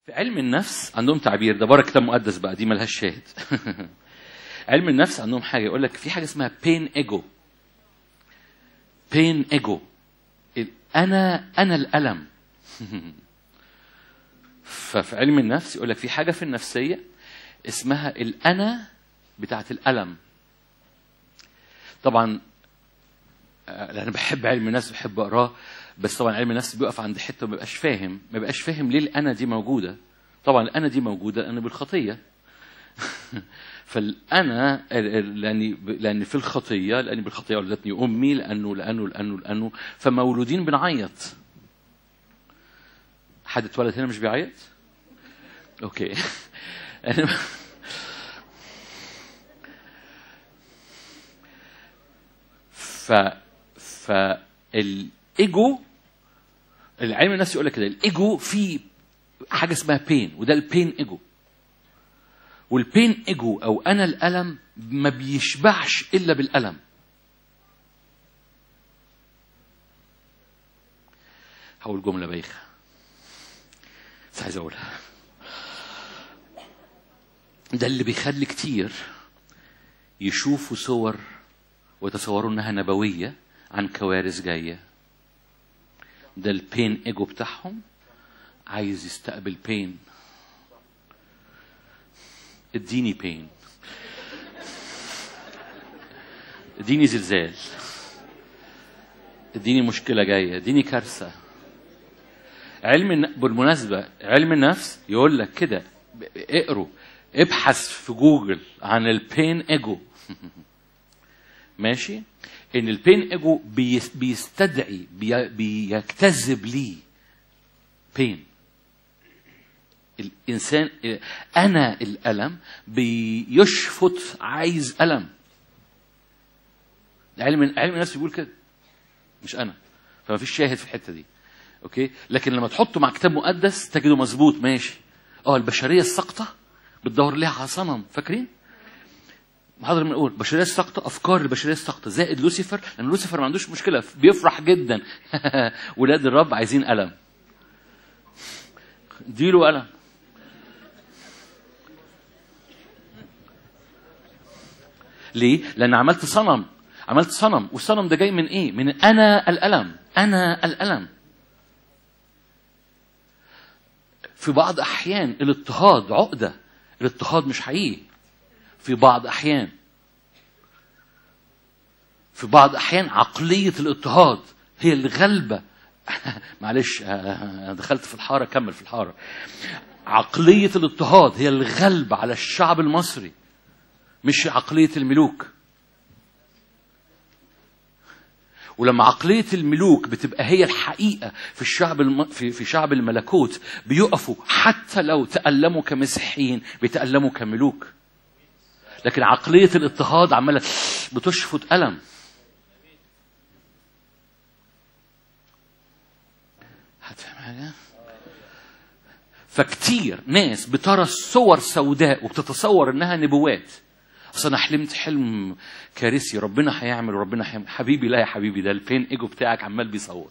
في علم النفس عندهم تعبير ده بره كتاب مقدس بقى دي ملهاش شاهد علم النفس عندهم حاجه يقول لك في حاجه اسمها بين ايجو بين ايجو انا انا الالم ففي علم النفس يقول لك في حاجه في النفسيه اسمها الانا بتاعت الالم طبعا آه، انا بحب علم النفس بحب اقراه بس طبعا علم النفس بيقف عند حته ما بيبقاش فاهم ما بيبقاش فاهم ليه الانا دي موجوده طبعا الانا دي موجوده لان بالخطيه فالانا لاني لان في الخطيه لاني بالخطيه ولدتني امي لانه لانه لانه لانه فمولودين بنعيط حد اتولد هنا مش بيعيط؟ اوكي ف فالايجو العلم النفسي يقول لك كده الايجو فيه حاجه اسمها بين وده البين ايجو والبين ايجو او انا الالم ما بيشبعش الا بالالم هقول جمله بايخه بس عايز اقولها ده اللي بيخلي كتير يشوفوا صور ويتصوروا انها نبويه عن كوارث جايه ده البين ايجو بتاعهم عايز يستقبل بين اديني بين اديني زلزال اديني مشكله جايه اديني كارثه علم الن... بالمناسبه علم النفس يقول لك كده اقروا ابحث في جوجل عن البين ايجو ماشي ان البين ايجو بيس- بيستدعي بي... بيجتذب ليه بين الانسان انا الالم بيشفط عايز الم علم علم النفس بيقول كده مش انا فما فيش شاهد في الحته دي اوكي لكن لما تحطه مع كتاب مقدس تجده مظبوط ماشي اه البشريه الساقطه بتدور ليها على صنم فاكرين حاضر بنقول البشريه الساقطه افكار البشريه الساقطه زائد لوسيفر لان لوسيفر ما عندوش مشكله بيفرح جدا ولاد الرب عايزين الم اديله الم ليه؟ لأن عملت صنم عملت صنم والصنم ده جاي من إيه؟ من أنا الألم أنا الألم في بعض أحيان الاضطهاد عقدة الاضطهاد مش حقيقي في بعض أحيان في بعض أحيان عقلية الاضطهاد هي اللي غالبة معلش أنا دخلت في الحارة كمل في الحارة عقلية الاضطهاد هي اللي غالبة على الشعب المصري مش عقلية الملوك ولما عقلية الملوك بتبقى هي الحقيقة في الشعب الم... في... في شعب الملكوت بيقفوا حتى لو تألموا كمسيحيين بيتألموا كملوك لكن عقلية الاضطهاد عمالة بتشفط ألم هتفهم حاجة؟ فكتير ناس بترى الصور سوداء وبتتصور انها نبوات اصل انا حلمت حلم كارثي ربنا هيعمل وربنا هيعمل حبيبي لا يا حبيبي ده البين ايجو بتاعك عمال بيصوت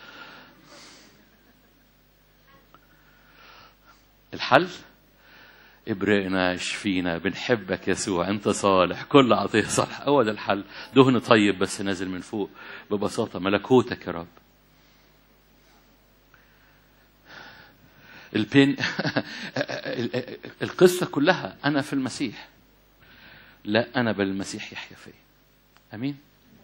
الحل ابرئنا اشفينا بنحبك يسوع انت صالح كل عطيه صالح هو ده الحل دهن طيب بس نازل من فوق ببساطه ملكوتك يا رب البين القصه كلها انا في المسيح لا انا بل المسيح يحيا فيا امين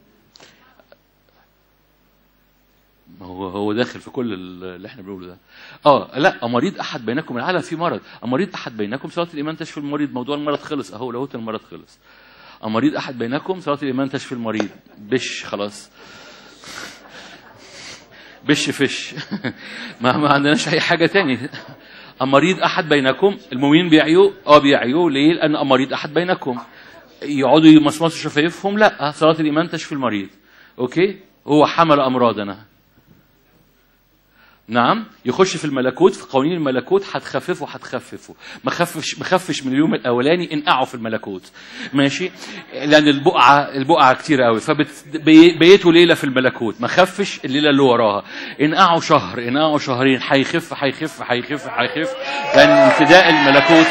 ما هو هو داخل في كل اللي احنا بنقوله ده اه لا مريض احد بينكم العالم في مرض مريض احد بينكم صلاه الايمان تشفي المريض موضوع المرض خلص اهو لاهوت المرض خلص مريض احد بينكم صلاه الايمان تشفي المريض بش خلاص بش فش ما ما عندناش اي حاجه تاني مريض احد بينكم المؤمنين بيعيوا اه بيعيوا ليه لان مريض احد بينكم يقعدوا يمصمصوا شفايفهم لا صلاه الايمان تشفي المريض اوكي هو حمل امراضنا نعم يخش في الملكوت في قوانين الملكوت هتخففه هتخففه ما خفش ما خفش من اليوم الاولاني انقعه في الملكوت ماشي لان البقعه البقعه كتير قوي فبيته ليله في الملكوت ما خفش الليله اللي وراها انقعه شهر انقعه شهرين هيخف هيخف هيخف هيخف لان امتداء الملكوت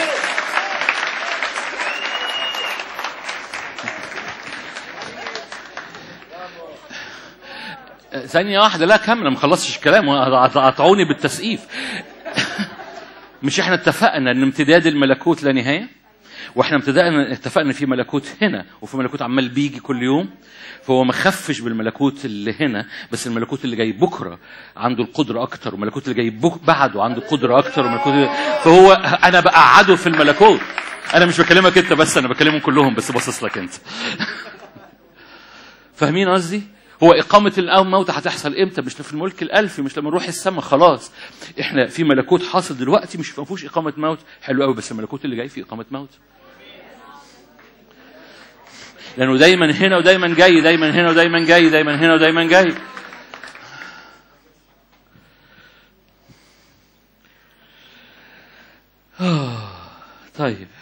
ثانية واحدة لا كمل ما خلصتش الكلام قطعوني بالتسقيف مش احنا اتفقنا ان امتداد الملكوت لا نهاية واحنا ابتدأنا اتفقنا في ملكوت هنا وفي ملكوت عمال بيجي كل يوم فهو ما خفش بالملكوت اللي هنا بس الملكوت اللي جاي بكره عنده القدره اكتر والملكوت اللي جاي بك بعده عنده القدره اكتر والملكوت اللي... فهو انا بقعده في الملكوت انا مش بكلمك انت بس انا بكلمهم كلهم بس باصص لك انت فاهمين قصدي؟ هو إقامة الموت هتحصل إمتى؟ مش في الملك الألفي مش لما نروح السماء خلاص. إحنا في ملكوت حاصل دلوقتي مش ما فيهوش إقامة موت، حلو قوي بس الملكوت اللي جاي فيه إقامة موت. لأنه دايما هنا ودايما جاي، دايما هنا ودايما جاي، دايما هنا ودايما جاي. طيب